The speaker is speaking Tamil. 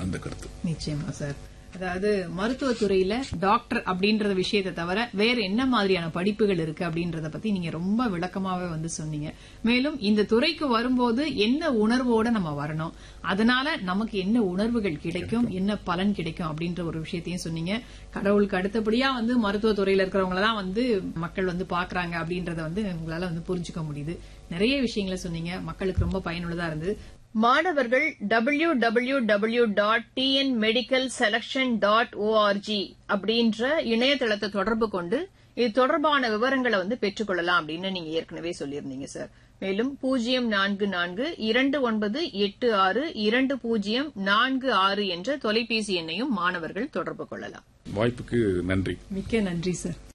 சிறந்த கருத்து நிச்சயமா சார் அதாவது மருத்துவத்துறையில டாக்டர் அப்படின்றத விஷயத்தை தவிர வேற என்ன மாதிரியான படிப்புகள் இருக்கு அப்படின்றத பத்தி நீங்க ரொம்ப விளக்கமாவே வந்து சொன்னீங்க மேலும் இந்த துறைக்கு வரும்போது என்ன உணர்வோட நம்ம வரணும் அதனால நமக்கு என்ன உணர்வுகள் கிடைக்கும் என்ன பலன் கிடைக்கும் அப்படின்ற ஒரு விஷயத்தையும் சொன்னீங்க கடவுளுக்கு அடுத்தபடியா வந்து மருத்துவத்துறையில இருக்கிறவங்கள தான் வந்து மக்கள் வந்து பாக்குறாங்க அப்படின்றத வந்து உங்களால வந்து புரிஞ்சுக்க முடியுது நிறைய விஷயங்களை சொன்னீங்க மக்களுக்கு ரொம்ப பயனுள்ளதா இருந்தது மாணவர்கள் W W W dot TN medical selection dot ORG அப்படின்ற இணையதளத்தை தொடர்பு கொண்டு இது தொடர்பான விவரங்களை வந்து பெற்றுக்கொள்ளலாம் அப்படின்னு நீங்க ஏற்கனவே சொல்லியிருந்தீங்க சார் மேலும் பூஜ்ஜியம் நான்கு நான்கு இரண்டு ஒன்பது எட்டு ஆறு இரண்டு பூஜ்ஜியம் நான்கு ஆறு என்ற தொலைபேசி எண்ணையும் மாணவர்கள் தொடர்பு கொள்ளலாம் வாய்ப்புக்கு நன்றி மிக்க நன்றி சார்